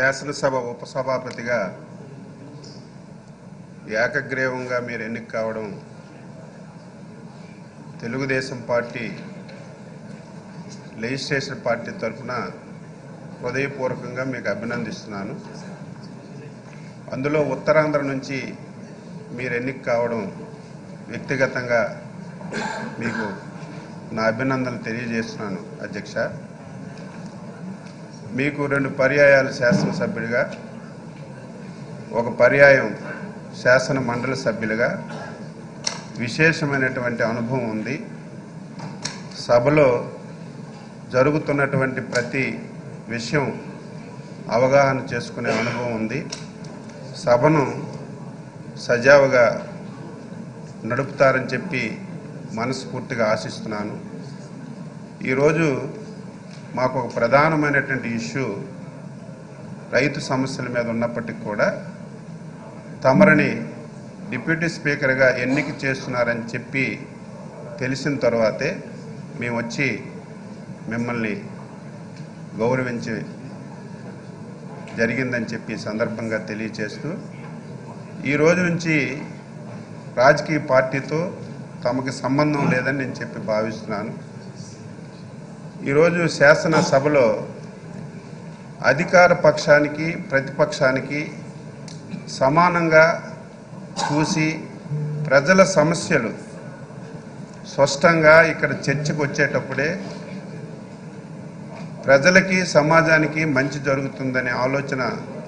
శాసనసభ ఉపసభాపతిగా ఏకగ్రీవంగా మీరు ఎన్నిక కావడం తెలుగుదేశం పార్టీ లెజిస్లేషన్ పార్టీ తరఫున హృదయపూర్వకంగా మీకు అభినందిస్తున్నాను అందులో ఉత్తరాంధ్ర నుంచి మీరు ఎన్నిక కావడం వ్యక్తిగతంగా మీకు నా అభినందనలు తెలియజేస్తున్నాను అధ్యక్ష మీకు రెండు పర్యాయాలు శాసనసభ్యుడిగా ఒక పర్యాయం శాసన మండలి సభ్యులుగా విశేషమైనటువంటి అనుభవం ఉంది సభలో జరుగుతున్నటువంటి ప్రతి విషయం అవగాహన చేసుకునే అనుభవం ఉంది సభను సజావుగా నడుపుతారని చెప్పి మనస్ఫూర్తిగా ఆశిస్తున్నాను ఈరోజు మాకు ఒక ప్రధానమైనటువంటి ఇష్యూ రైతు సమస్యల మీద ఉన్నప్పటికీ కూడా తమరిని డిప్యూటీ స్పీకర్గా ఎన్నిక చేస్తున్నారని చెప్పి తెలిసిన తర్వాతే మేము వచ్చి మిమ్మల్ని గౌరవించి జరిగిందని చెప్పి ఈ సందర్భంగా తెలియచేస్తూ ఈ రోజు నుంచి రాజకీయ పార్టీతో తమకి సంబంధం లేదని నేను చెప్పి భావిస్తున్నాను ఈరోజు శాసనసభలో అధికార పక్షానికి ప్రతిపక్షానికి సమానంగా చూసి ప్రజల సమస్యలు స్పష్టంగా ఇక్కడ చర్చకు వచ్చేటప్పుడే ప్రజలకి సమాజానికి మంచి జరుగుతుందనే ఆలోచన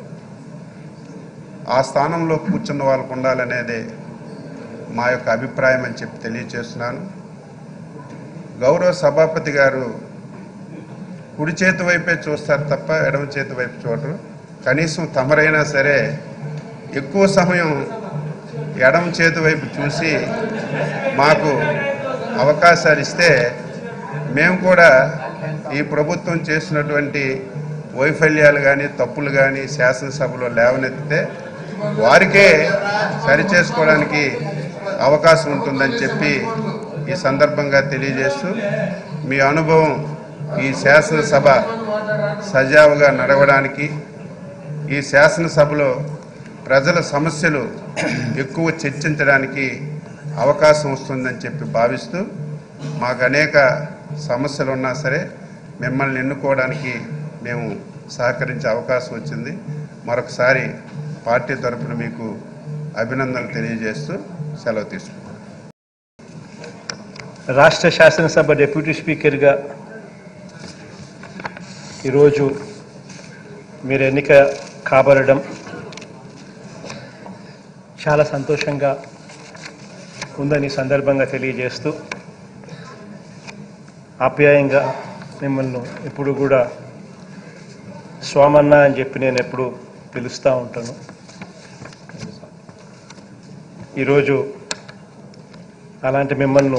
ఆ స్థానంలో కూర్చున్న వాళ్ళకు ఉండాలనేదే మా యొక్క అభిప్రాయం అని చెప్పి తెలియచేస్తున్నాను గౌరవ సభాపతి గారు కుడి చేతి వైపే చూస్తారు తప్ప ఎడమ చేతి వైపు చూడరు కనీసం తమరైనా సరే ఎక్కువ సమయం ఎడమ చేతి వైపు చూసి మాకు అవకాశాలు ఇస్తే మేము కూడా ఈ ప్రభుత్వం చేసినటువంటి వైఫల్యాలు కానీ తప్పులు కానీ శాసనసభలో లేవనెత్తితే వారికే సరిచేసుకోవడానికి అవకాశం ఉంటుందని చెప్పి ఈ సందర్భంగా తెలియజేస్తూ మీ అనుభవం ఈ శాసనసభ సజావుగా నడవడానికి ఈ శాసనసభలో ప్రజల సమస్యలు ఎక్కువ చర్చించడానికి అవకాశం వస్తుందని చెప్పి భావిస్తూ మాకు అనేక సమస్యలు ఉన్నా సరే మిమ్మల్ని ఎన్నుకోవడానికి మేము సహకరించే అవకాశం వచ్చింది మరొకసారి పార్టీ తరఫున మీకు అభినందనలు తెలియజేస్తూ సెలవు తీసుకుంటాం రాష్ట్ర శాసనసభ డిప్యూటీ స్పీకర్గా ఈరోజు మీరు ఎన్నిక కాబడడం చాలా సంతోషంగా ఉందని ఈ సందర్భంగా తెలియజేస్తూ ఆప్యాయంగా మిమ్మల్ని ఎప్పుడు కూడా స్వామన్న అని చెప్పి నేను ఎప్పుడు పిలుస్తూ ఉంటాను ఈరోజు అలాంటి మిమ్మల్ని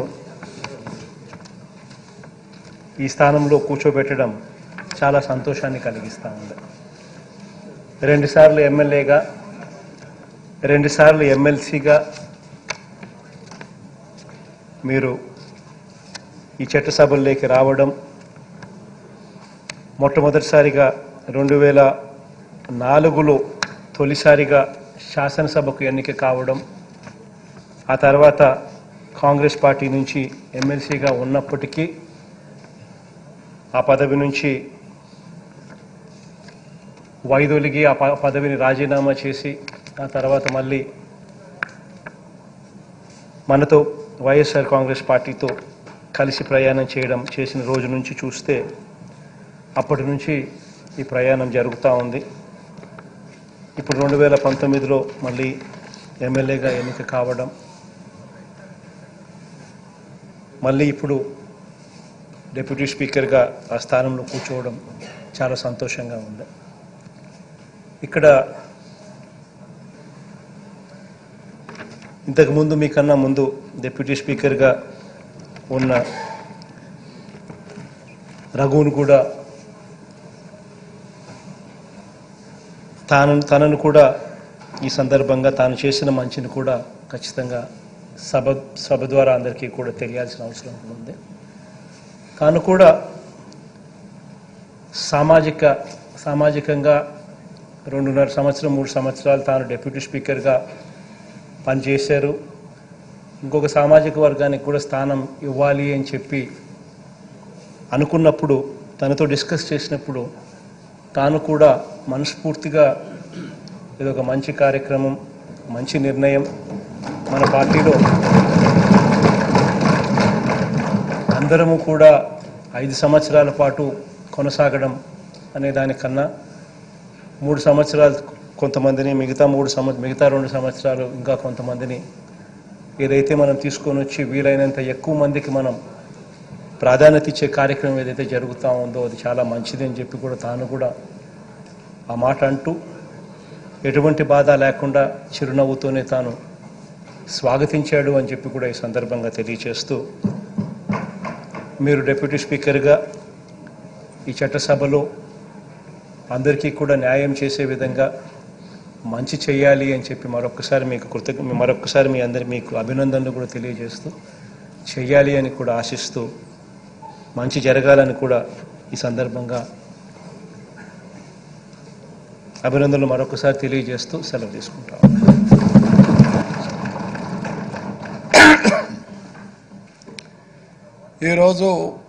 ఈ స్థానంలో కూర్చోబెట్టడం చాలా సంతోషాన్ని కలిగిస్తూ ఉంది రెండుసార్లు ఎమ్మెల్యేగా రెండుసార్లు ఎమ్మెల్సీగా మీరు ఈ చట్టసభల్లోకి రావడం మొట్టమొదటిసారిగా రెండు వేల నాలుగులో తొలిసారిగా శాసనసభకు ఎన్నిక కావడం ఆ తర్వాత కాంగ్రెస్ పార్టీ నుంచి ఎమ్మెల్సీగా ఉన్నప్పటికీ ఆ పదవి నుంచి వైదొలిగి ఆ ప- పదవిని రాజీనామా చేసి ఆ తర్వాత మళ్ళీ మనతో వైఎస్ఆర్ కాంగ్రెస్ పార్టీతో కలిసి ప్రయాణం చేయడం చేసిన రోజు నుంచి చూస్తే అప్పటి నుంచి ఈ ప్రయాణం జరుగుతూ ఉంది ఇప్పుడు రెండు వేల పంతొమ్మిదిలో మళ్ళీ ఎమ్మెల్యేగా ఎన్నిక కావడం మళ్ళీ ఇప్పుడు డిప్యూటీ స్పీకర్గా ఆ స్థానంలో కూర్చోవడం చాలా సంతోషంగా ఉంది ఇక్కడ ఇంతకుముందు మీకన్నా ముందు డిప్యూటీ స్పీకర్గా ఉన్న రఘువును కూడా తాను తనను కూడా ఈ సందర్భంగా తాను చేసిన మంచిని కూడా ఖచ్చితంగా సభ సభ ద్వారా అందరికీ కూడా తెలియాల్సిన అవసరం ఉంది తాను కూడా సామాజిక సామాజికంగా రెండున్నర సంవత్సరం మూడు సంవత్సరాలు తాను డిప్యూటీ స్పీకర్గా పనిచేశారు ఇంకొక సామాజిక వర్గానికి కూడా స్థానం ఇవ్వాలి అని చెప్పి అనుకున్నప్పుడు తనతో డిస్కస్ చేసినప్పుడు తాను కూడా మనస్ఫూర్తిగా ఇది ఒక మంచి కార్యక్రమం మంచి నిర్ణయం మన పార్టీలో అందరము కూడా ఐదు సంవత్సరాల పాటు కొనసాగడం అనే దానికన్నా మూడు సంవత్సరాలు కొంతమందిని మిగతా మూడు సంవత్సరం మిగతా రెండు సంవత్సరాలు ఇంకా కొంతమందిని ఏదైతే మనం తీసుకొని వచ్చి వీలైనంత ఎక్కువ మందికి మనం ప్రాధాన్యత ఇచ్చే కార్యక్రమం ఏదైతే జరుగుతూ ఉందో అది చాలా మంచిది అని చెప్పి కూడా తాను కూడా ఆ మాట అంటూ ఎటువంటి బాధ లేకుండా చిరునవ్వుతోనే తాను స్వాగతించాడు అని చెప్పి కూడా ఈ సందర్భంగా తెలియచేస్తూ మీరు డిప్యూటీ స్పీకర్గా ఈ చట్టసభలో అందరికీ కూడా న్యాయం చేసే విధంగా మంచి చేయాలి అని చెప్పి మరొకసారి మీకు కృతజ్ఞ మరొకసారి మీ అందరి మీకు అభినందనలు కూడా తెలియజేస్తూ చేయాలి అని కూడా ఆశిస్తూ మంచి జరగాలని కూడా ఈ సందర్భంగా అభినందనలు మరొకసారి తెలియజేస్తూ సెలవు తీసుకుంటాం ఈరోజు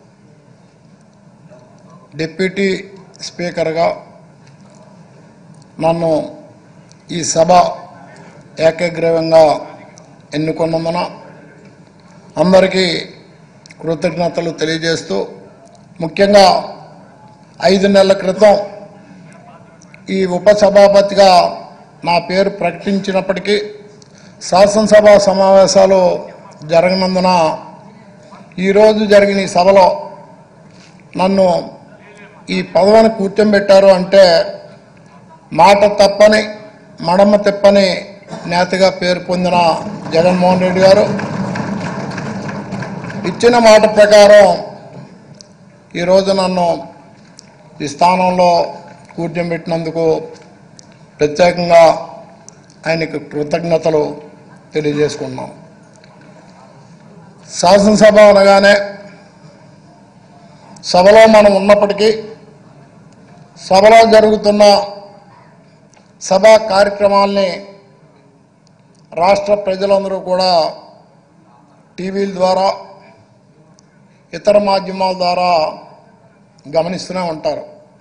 డిప్యూటీ స్పీకర్గా నన్ను ఈ సభ ఏకగ్రీవంగా ఎన్నుకున్నందున అందరికీ కృతజ్ఞతలు తెలియజేస్తూ ముఖ్యంగా ఐదు నెలల క్రితం ఈ ఉపసభాపతిగా నా పేరు ప్రకటించినప్పటికీ శాసనసభ సమావేశాలు జరగనందున ఈరోజు జరిగిన ఈ సభలో నన్ను ఈ పదవిని కూర్చోబెట్టారు అంటే మాట తప్పని మడమ తిప్పని నేతగా పేరు పొందిన జగన్మోహన్ రెడ్డి గారు ఇచ్చిన మాట ప్రకారం ఈరోజు నన్ను ఈ స్థానంలో కూర్చోబెట్టినందుకు ప్రత్యేకంగా ఆయనకు కృతజ్ఞతలు తెలియజేసుకున్నాం శాసనసభ అనగానే సభలో మనం ఉన్నప్పటికీ సభలో జరుగుతున్న సభా కార్యక్రమాల్ని రాష్ట్ర ప్రజలందరూ కూడా టీవీల ద్వారా ఇతర మాధ్యమాల ద్వారా గమనిస్తూనే ఉంటారు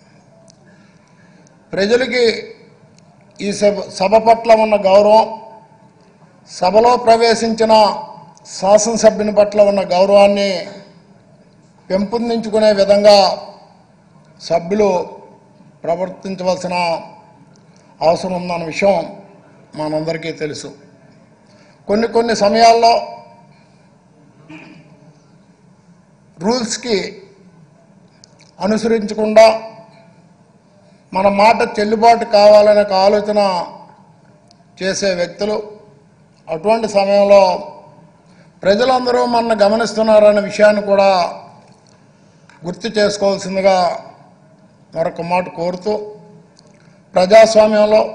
ప్రజలకి ఈ సభ సభ పట్ల ఉన్న గౌరవం సభలో ప్రవేశించిన శాసనసభ్యుని పట్ల ఉన్న గౌరవాన్ని పెంపొందించుకునే విధంగా సభ్యులు ప్రవర్తించవలసిన అవసరం ఉందన్న విషయం మనందరికీ తెలుసు కొన్ని కొన్ని సమయాల్లో రూల్స్కి అనుసరించకుండా మన మాట చెల్లుబాటు కావాలనే ఒక ఆలోచన చేసే వ్యక్తులు అటువంటి సమయంలో ప్రజలందరూ మన గమనిస్తున్నారనే విషయాన్ని కూడా గుర్తు చేసుకోవాల్సిందిగా మరొక మాట కోరుతూ ప్రజాస్వామ్యంలో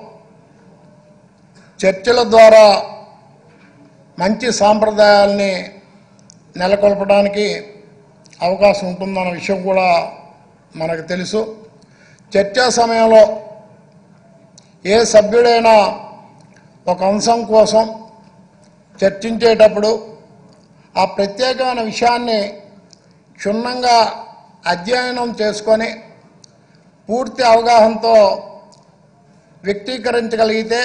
చర్చల ద్వారా మంచి సాంప్రదాయాల్ని నెలకొల్పడానికి అవకాశం ఉంటుందన్న విషయం కూడా మనకు తెలుసు చర్చా సమయంలో ఏ సభ్యుడైనా ఒక అంశం కోసం చర్చించేటప్పుడు ఆ ప్రత్యేకమైన విషయాన్ని క్షుణ్ణంగా అధ్యయనం చేసుకొని పూర్తి అవగాహనతో వ్యక్తీకరించగలిగితే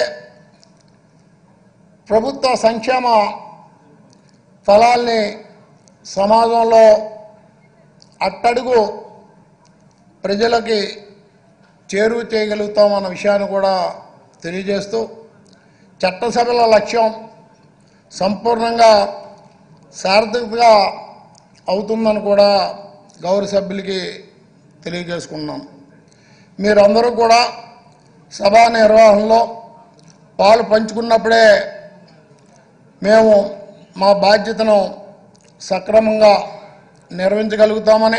ప్రభుత్వ సంక్షేమ ఫలాల్ని సమాజంలో అట్టడుగు ప్రజలకి చేరువ చేయగలుగుతామన్న విషయాన్ని కూడా తెలియజేస్తూ చట్టసభల లక్ష్యం సంపూర్ణంగా సార్థకతగా అవుతుందని కూడా గౌరవ సభ్యులకి తెలియజేసుకున్నాం మీరందరూ కూడా సభా నిర్వహణలో పాలు పంచుకున్నప్పుడే మేము మా బాధ్యతను సక్రమంగా నిర్వహించగలుగుతామని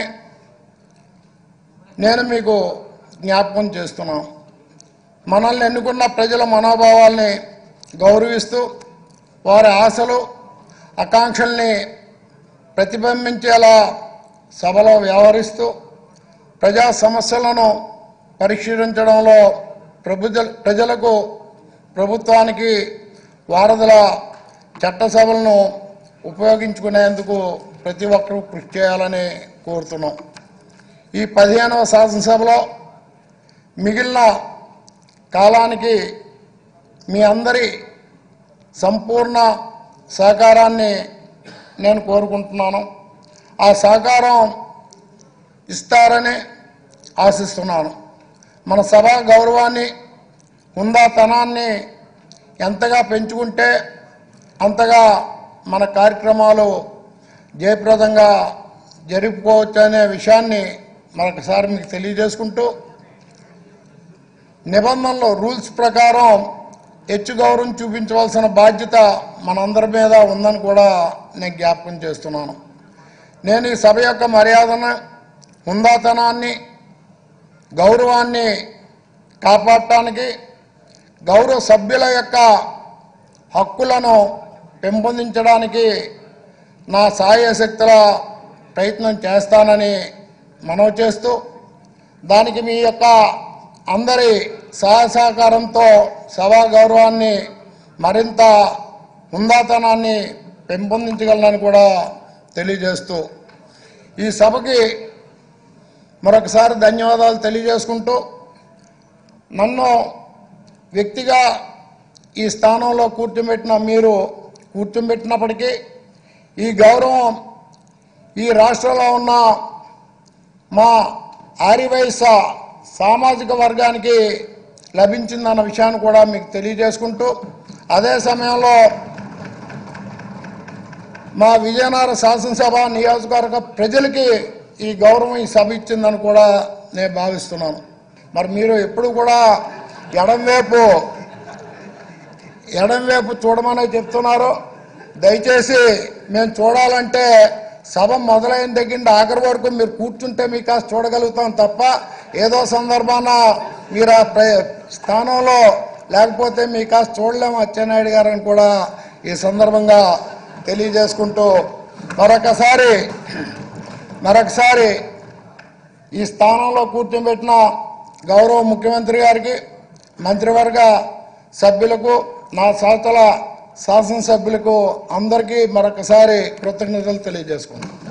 నేను మీకు జ్ఞాపకం చేస్తున్నాను మనల్ని ఎన్నుకున్న ప్రజల మనోభావాల్ని గౌరవిస్తూ వారి ఆశలు ఆకాంక్షల్ని ప్రతిబింబించేలా సభలో వ్యవహరిస్తూ ప్రజా సమస్యలను పరిష్కరించడంలో ప్రభుజ ప్రజలకు ప్రభుత్వానికి వారధుల చట్టసభలను ఉపయోగించుకునేందుకు ప్రతి ఒక్కరూ కృషి చేయాలని కోరుతున్నాం ఈ పదిహేనవ శాసనసభలో మిగిలిన కాలానికి మీ అందరి సంపూర్ణ సహకారాన్ని నేను కోరుకుంటున్నాను ఆ సహకారం ఇస్తారని ఆశిస్తున్నాను మన సభా గౌరవాన్ని హుందాతనాన్ని ఎంతగా పెంచుకుంటే అంతగా మన కార్యక్రమాలు జయప్రదంగా జరుపుకోవచ్చు అనే విషయాన్ని మరొకసారి మీకు తెలియజేసుకుంటూ నిబంధనలు రూల్స్ ప్రకారం హెచ్చు గౌరవం చూపించవలసిన బాధ్యత మనందరి మీద ఉందని కూడా నేను జ్ఞాపకం చేస్తున్నాను నేను ఈ సభ యొక్క మర్యాదను హుందాతనాన్ని గౌరవాన్ని కాపాడటానికి గౌరవ సభ్యుల యొక్క హక్కులను పెంపొందించడానికి నా సాయశక్తుల ప్రయత్నం చేస్తానని మనవి చేస్తూ దానికి మీ యొక్క అందరి సహాయ సహకారంతో సభా గౌరవాన్ని మరింత హుందాతనాన్ని పెంపొందించగలనని కూడా తెలియజేస్తూ ఈ సభకి మరొకసారి ధన్యవాదాలు తెలియజేసుకుంటూ నన్ను వ్యక్తిగా ఈ స్థానంలో కూర్చోబెట్టిన మీరు కూర్చోబెట్టినప్పటికీ ఈ గౌరవం ఈ రాష్ట్రంలో ఉన్న మా ఆర్యవైశ్య సామాజిక వర్గానికి లభించిందన్న విషయాన్ని కూడా మీకు తెలియజేసుకుంటూ అదే సమయంలో మా విజయనగర శాసనసభ నియోజకవర్గ ప్రజలకి ఈ గౌరవం ఈ సభ ఇచ్చిందని కూడా నేను భావిస్తున్నాను మరి మీరు ఎప్పుడు కూడా ఎడంవైపు ఎడంవైపు చూడమని చెప్తున్నారు దయచేసి మేము చూడాలంటే సభ మొదలైన దగ్గర నుండి ఆఖరి వరకు మీరు కూర్చుంటే మీకు కాస్త చూడగలుగుతాం తప్ప ఏదో సందర్భాన మీరు ఆ ప్ర- స్థానంలో లేకపోతే మీ కాస్త చూడలేము అచ్చెన్నాయుడు గారని కూడా ఈ సందర్భంగా తెలియజేసుకుంటూ మరొకసారి మరొకసారి ఈ స్థానంలో కూర్చోబెట్టిన గౌరవ ముఖ్యమంత్రి గారికి మంత్రివర్గ సభ్యులకు నా శాతల శాసనసభ్యులకు అందరికీ మరొకసారి కృతజ్ఞతలు తెలియజేసుకుంటాను